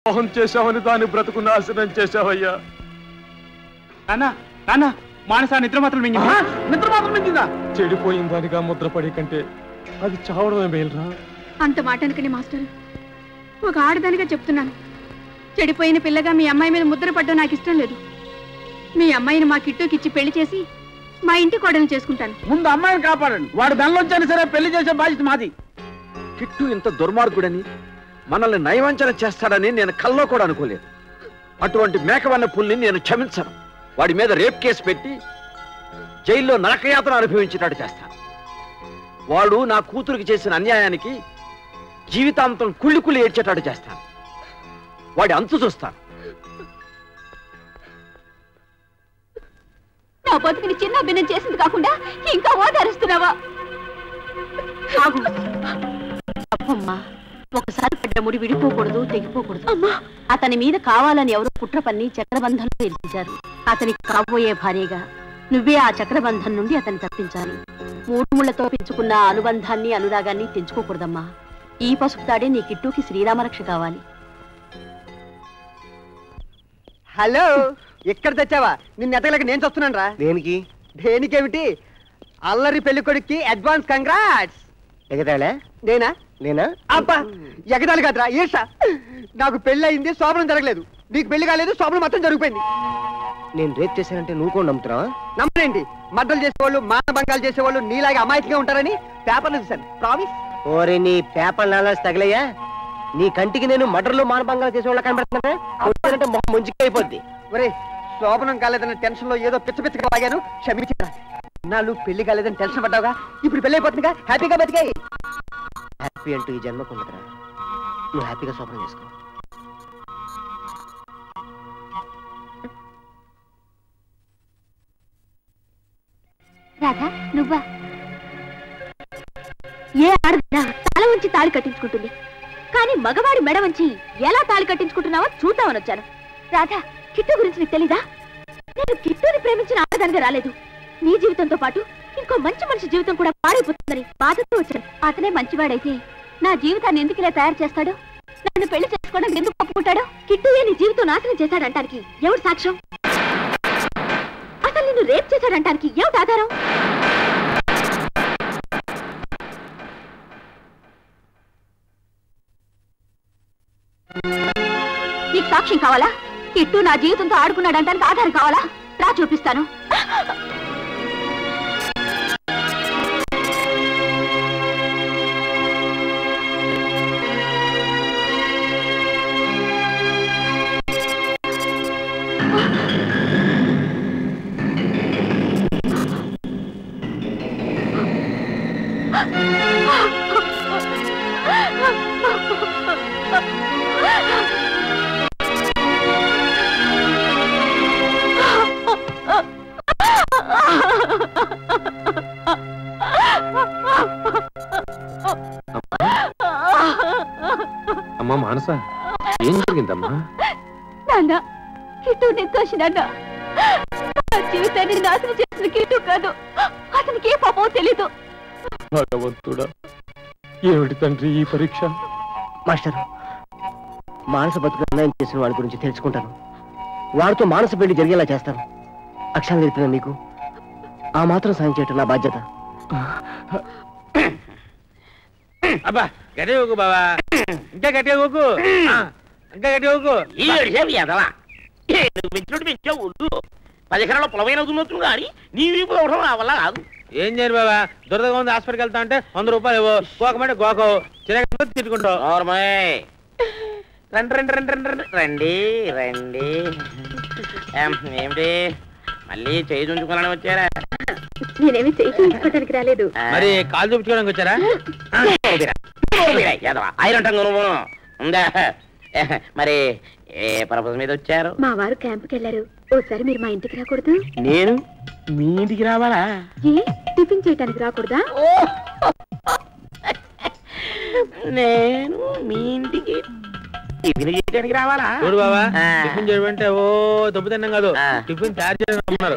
మోహం చేశావని దాని బ్రతుకు నాశనం చేశావయ్యా నాన్న నాన్న మానస నిద్ర మాత్రం మింగింది నిద్ర మాత్రం మింగిందా చెడిపోయిన దానిగా ముద్రపడే కంటే అది చావడమే మేలురా అంత మాట అనకండి మాస్టర్ ఒక ఆడదానిగా చెప్తున్నాను చెడిపోయిన పిల్లగా మీ అమ్మాయి మీద ముద్ర పడ్డం నాకు ఇష్టం లేదు మీ అమ్మాయిని మా కిట్టుకి ఇచ్చి పెళ్లి చేసి మా ఇంటి కోడలు చేసుకుంటాను ముందు అమ్మాయిని కాపాడండి వాడు బెల్లంచైనా సరే పెళ్లి చేసే బాధ్యత మాది కిట్టు ఇంత దుర్మార్గుడని మనల్ని నయవంచన చేస్తాడని నేను కల్లో కూడా అనుకోలేదు అటువంటి మేకవన్న పుల్ని నేను క్షమించను వాడి మీద రేప్ కేసు పెట్టి జైల్లో నరకయాతన అనుభవించినట్టు చేస్తాను వాడు నా కూతురికి చేసిన అన్యాయానికి జీవితాంతం కుళ్ళి కుళ్ళి ఏడ్చేటట్టు చేస్తాను వాడి అంతు చూస్తాను నా బతుకుని చిన్న భిన్నం చేసింది కాకుండా ఇంకా ఓదారుస్తున్నావా ఆగు అబ్బమ్మా ఒకసారి పడ్డ ముడి విడిపోకూడదు తెగిపోకూడదు అమ్మా అతని మీద కావాలని ఎవరో కుట్ర పన్ని చక్రబంధంలో ఎదిరించారు అతనికి కాబోయే భార్యగా నువ్వే ఆ చక్రబంధం నుండి అతన్ని తప్పించాలి మూడు ముళ్లతో పెంచుకున్న ఆ అనుబంధాన్ని అనురాగాన్ని తెంచుకోకూడదమ్మా ఈ పసుపు తాడే నీ కిట్టుకి శ్రీరామరక్ష కావాలి హలో ఎక్కడ తెచ్చావా నిన్ను ఎతగలేక నేను చూస్తున్నాను రా దేనికి దేనికేమిటి అల్లరి పెళ్లి కొడుక్కి అడ్వాన్స్ కంగ్రాట్స్ ఎగతాళే నేనా నేనా అబ్బా ఎగదాలి కదరా ఈర్ష నాకు పెళ్లి అయింది శోభనం జరగలేదు నీకు పెళ్లి కాలేదు శోభనం మొత్తం జరిగిపోయింది నేను రేప్ చేశానంటే నువ్వు కూడా నమ్ముతున్నావా నమ్మలేండి మడ్డలు చేసేవాళ్ళు మానభంగాలు చేసేవాళ్ళు నీలాగా అమాయకంగా ఉంటారని పేపర్లు చూశాను ప్రామిస్ ఓరే నీ పేపర్ నాలాసి తగిలయ్యా నీ కంటికి నేను మటర్లు మానభంగాలు చేసే వాళ్ళ కనబడుతున్నా వచ్చానంటే మొహం ముంచుకి అయిపోద్ది ఒరే శోభనం కాలేదన్న టెన్షన్ లో ఏదో పిచ్చ పిచ్చగా వాగాను క్షమించరా నాలు పెళ్లి కాలేదని టెన్షన్ పడ్డావుగా ఇప్పుడు పెళ్లి అయిపోతుందిగా హ్యాపీగా బతికాయి హ్యాపీ అంటూ ఈ జన్మకు ఉండదురా నువ్వు హ్యాపీగా శోభనం చేసుకో రాధా నువ్వా ఏ ఆడదా తల ఉంచి తాళి కట్టించుకుంటుంది కానీ మగవాడి మెడ వంచి ఎలా తాళి కట్టించుకుంటున్నావో చూద్దామని వచ్చాను రాధా కిట్టు గురించి నీకు తెలీదా నేను కిట్టుని ప్రేమించిన ఆడదానిగా రాలేదు నీ జీవితంతో పాటు ఇంకో మంచి మనిషి జీవితం కూడా పాడైపోతుందని బాధతో వచ్చాను అతనే మంచివాడైతే నా జీవితాన్ని ఎందుకు ఇలా తయారు చేస్తాడు నన్ను పెళ్లి చేసుకోవడం ఎందుకు ఒప్పుకుంటాడు కిట్టుయే నీ జీవితం నాశనం చేశాడంటానికి ఎవడు సాక్ష్యం అసలు నిన్ను రేప్ చేశాడంటానికి ఏమిటి ఆధారం నీకు సాక్ష్యం కావాలా కిట్టు నా జీవితంతో ఆడుకున్నాడంటానికి ఆధారం కావాలా రా చూపిస్తాను అమ్మా మానస ఏం జరిగిందమ్మా నాన్న కిట్టు నిర్దోషినన్న నా జీవితాన్ని నాశనం చేసిన కిట్టు కాదు అతనికి ఏ పాపం తెలీదు భగవంతుడా ఏమిటి తండ్రి ఈ పరీక్ష మాస్టర్ మానస బతుకు అన్యాయం చేసిన వాడి గురించి తెలుసుకుంటాను వాడితో మానస పెళ్లి జరిగేలా చేస్తాను అక్షరాలు నేర్పిన మీకు ఆ మాత్రం సాయం చేయటం నా బాధ్యత అబ్బా గట్టిగా ఊకు బావా ఇంకా గట్టిగా ఊకు ఆ, ఇంకా గట్టిగా ఊకు ఈ ఏడిసేపు ఎదవా నువ్వు పెంచినట్టు పెంచావు ఒళ్ళు పది ఎకరాల పొలమైన అవుతున్నట్టు కానీ నీ వీపు అవడం నా వల్ల కాదు ఏం చేయరు బాబా దురదగా ఉంది హాస్పిటల్కి వెళ్తా అంటే వంద రూపాయలు ఇవ్వు గోకమంటే గోకవు చిరగ తిట్టుకుంటావు నోర్మయ్ రండి రండి రండి రండి రండి రండి రండి ఏం, ఏమిటి మళ్ళీ చేయి చుంచుకోవాలని వచ్చారా నేనేమి చేయించుకోవడానికి రాలేదు మరి కాలు చూపించుకోవడానికి వచ్చారా ఐరన్ టంగు నువ్వు ఉందా మరి ఏ పర్పస్ మీద వచ్చారు మా వారు క్యాంప్కి వెళ్ళారు ఓసారి మీరు మా ఇంటికి రాకూడదు నేను మీ ఇంటికి రావాలా ఏ టిఫిన్ చేయడానికి రాకూడదా నేను మీ ఇంటికి టిఫిన్ చేయడానికి రావాలా చూడు బాబా ఆ. టిఫిన్ చేయడం అంటే ఓ దెబ్బ తిన్నాం కాదు ఆ. టిఫిన్ తయారు చేయడం రమ్మన్నారు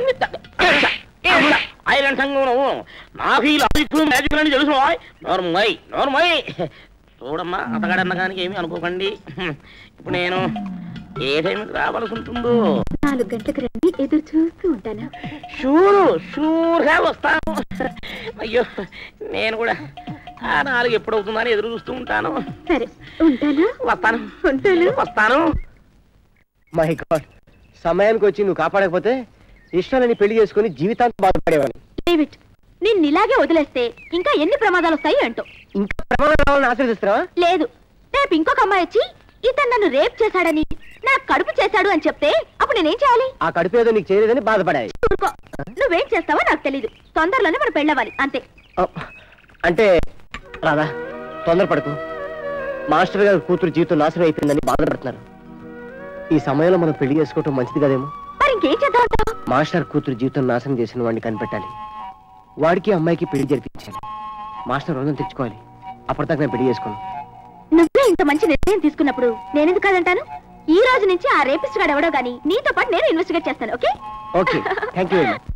ఐరన్ సంఘం నువ్వు నాకు ఈ లాజిక్లు మ్యాజిక్లు అని తెలుసు నోర్మై నోర్మై చూడమ్మా అతగాడన్నగానికి ఏమీ అనుకోకండి ఇప్పుడు నేను ఏ టైంకి రావాల్సి ఉంటుందో నాలుగు గంటలకు రండి ఎదురు చూస్తూ ఉంటాను షూరు షూర్గా వస్తాను అయ్యో నేను కూడా ఆ నాలుగు ఎప్పుడవుతుందని ఎదురు చూస్తూ ఉంటాను సరే ఉంటాను వస్తాను ఉంటాను వస్తాను మై గాడ్ సమయానికి వచ్చి నువ్వు కాపాడకపోతే ఇష్టాలని పెళ్లి చేసుకుని జీవితాంతం బాధపడేవాడిని డేవిడ్ నిన్ను ఇలాగే వదిలేస్తే ఇంకా ఎన్ని ప్రమాదాలు వస్తాయి అంటూ ఇంకా ప్రమాదం రావాలని ఆశీర్దిస్తున్నావా లేదు రేపు ఇంకొక అమ్మాయి వచ్చి ఇతను నన్ను రేప్ చేశాడని నా కడుపు చేశాడు అని చెప్తే అప్పుడు నేనేం చేయాలి ఆ కడుపు ఏదో నీకు చేయలేదని బాధపడాయి ఊరుకో నువ్వేం చేస్తావో నాకు తెలీదు తొందరలోనే మనం పెళ్ళవాలి అంతే అంటే రాదా తొందరపడకు మాస్టర్ గారి కూతురు జీవితం నాశనం అయిపోయిందని బాధపడుతున్నారు ఈ సమయంలో మనం పెళ్లి చేసుకోవటం మంచిది కదేమో మరి ఇంకేం చేద్దాం అంటావ్? మాస్టర్ కూతురు జీవితం నాశనం చేసిన వాడిని కనిపెట్టాలి వాడికి అమ్మాయికి పెళ్లి జరిపించాలి మాస్టర్ రోజున తెచ్చుకోవాలి అప్పటిదాకా నేను పెళ్లి చేసుకోను నువ్వే ఇంత మంచి నిర్ణయం తీసుకున్నప్పుడు నేనెందుకు కాదంటాను ఈ రోజు నుంచి ఆ రేపిస్ట్ గాడు ఎవడో గానీ నీతో పాటు నేను ఇన్వెస్టిగేట్ చేస్తాను okay okay thank you very much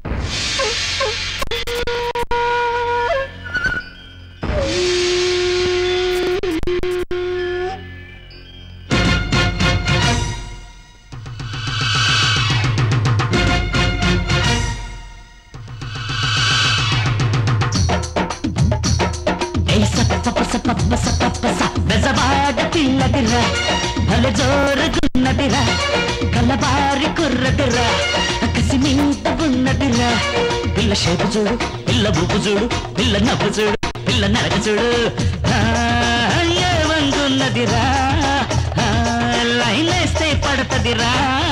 Bezawada పిల్లదిరా భలే జోరుగున్నదిరా కలబారి కుర్రదిరా కసి మీద ఉన్నదిరా పిల్ల షేపు చూడు పిల్ల ఊపు చూడు పిల్ల నవ్వు చూడు పిల్ల నరక చూడు ఆ, ఏమంగున్నదిరా ఆ, లైన్ వేస్తే పడతదిరా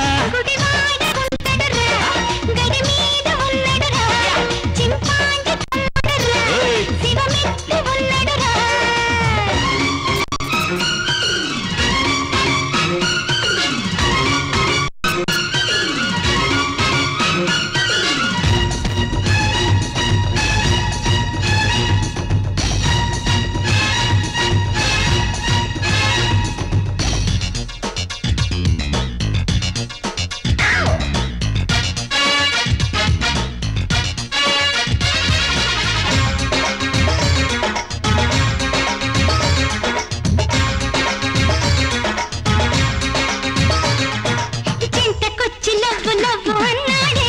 చింతకొచ్చి నవ్వు నవ్వు అన్నాడే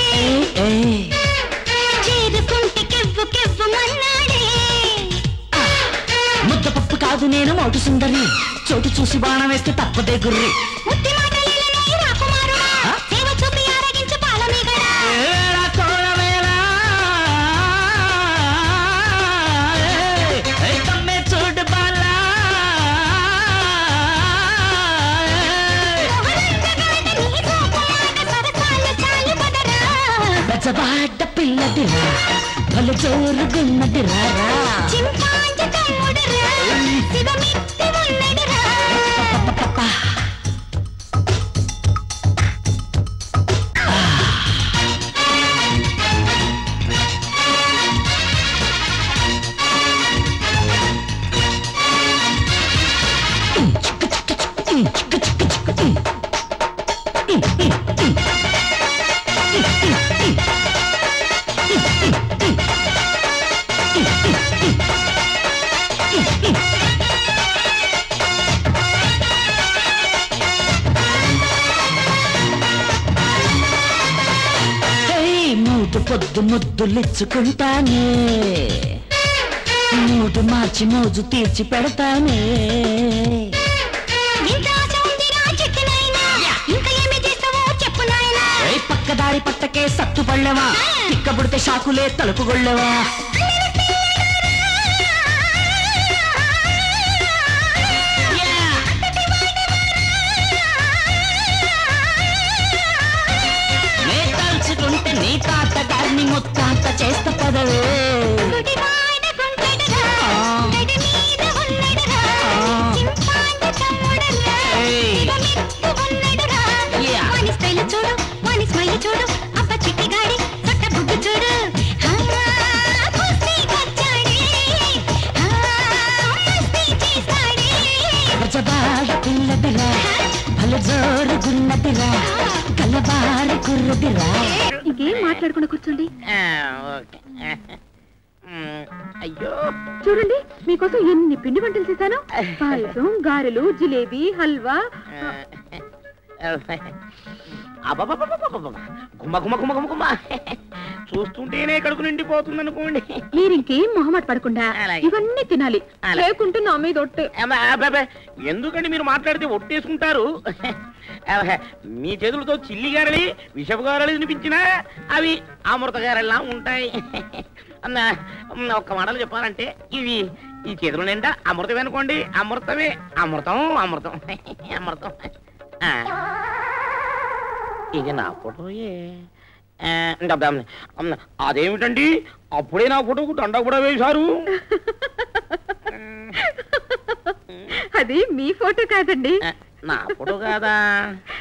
చేరుకుంటే కెవ్వు కెవ్వు మన్నాడే ముద్దపప్పు కాదు నేను మౌటు సుందరి చోటు చూసి బాణం వేస్తే తప్పదే గుర్రి ముత్తి మాటలేలనే రాకుమారుడా సేవ చూపి ఆరగించు పాలమీగడా ఏవేళ కోడవేళ, ఏయ్, ఏయ్ తమ్మే చూడు బాల, ఏయ్. బెచ్చబాడ్డ పిల్లదిరా భలే జోరుగున్నదిరా రా. చింపాంజి తమ్ముడురా శివమిత్తి ఉన్నడురా ఏయ్, మూడు పొద్దు ముద్దులిచ్చుకుంటానే మూడు మార్చి మోజు తీర్చి పెడతానే ఇంత ఆశ ఉందిరా చెట్టునైనా ఇంకా ఏమి చేస్తావో చెప్పు నాయనా ఏయ్, పక్కదారి పట్టకే సత్తు పళ్ళెవా తిక్కబుడితే షాకులే తలుపు గొళ్ళెవా నే తలుచుకుంటే నీ తాత గారిని ముత్తాత చేస్త పదవే గుడివాడ గుంటెడురా గడి మీద ఉన్నడురా చింపాంజి తమ్ముడురా ఏయ్. శివమిత్తి ఉన్నడురా Yeah. వాని స్టైల్ చూడు వాని స్మైల్ చూడు అబ్బ చిట్టిగాడి సొట్ట బుగ్గు చూడు ఆ, కుస్తీకొచ్చాడే. ఆ, మస్తీ చేస్తాడే. రజబాడ పిల్లదిరా భలే జోరుగున్నదిరా కలబారి కుర్రదిరా ఇంకేం మాట్లాడకుండా కూర్చోండి ఆ, ఓకే మ్, అయ్యో చూడండి మీకోసం ఎన్ని పిండి వంటలు చేశాను పాయసం గారెలు జిలేబీ హల్వా అబ్బబ్బబ్బబ్బబ్బబ్బ. గుమ్మ గుమ్మ గుమ్మ గుమ్మ గుమ్మ చూస్తుంటేనే కడుపు నిండిపోతుంది అనుకోండి మీరు ఇంకేం మొహమాట పడకుండా అలాగే. ఇవన్నీ తినాలి అలాగే. లేకుంటే నా మీద ఒట్టే అబ్బా, అబ్బబ్బే, ఎందుకండి మీరు మాట్లాడితే ఒట్టేసుకుంటారు అబ్బా, మీ చేతులతో చిల్లి గారలి విషపు గారలి వినిపించినా అవి అమృత గారెల్లా ఉంటాయి అన్న అన్న, ఒక్క మాటలు చెప్పాలంటే ఇవి ఈ చేతుల నిండా అమృతమే అనుకోండి అమృతమే అమృతం అమృతం అమృతం ఆ. ఇది నా ఫోటోయే ఆ, డబ్బా, అమ్మ, అదేమిటండి అప్పుడే నా ఫోటోకు దండ కూడా వేశారు అది మీ ఫోటో కాదండి ఆ, నా ఫోటో కాదా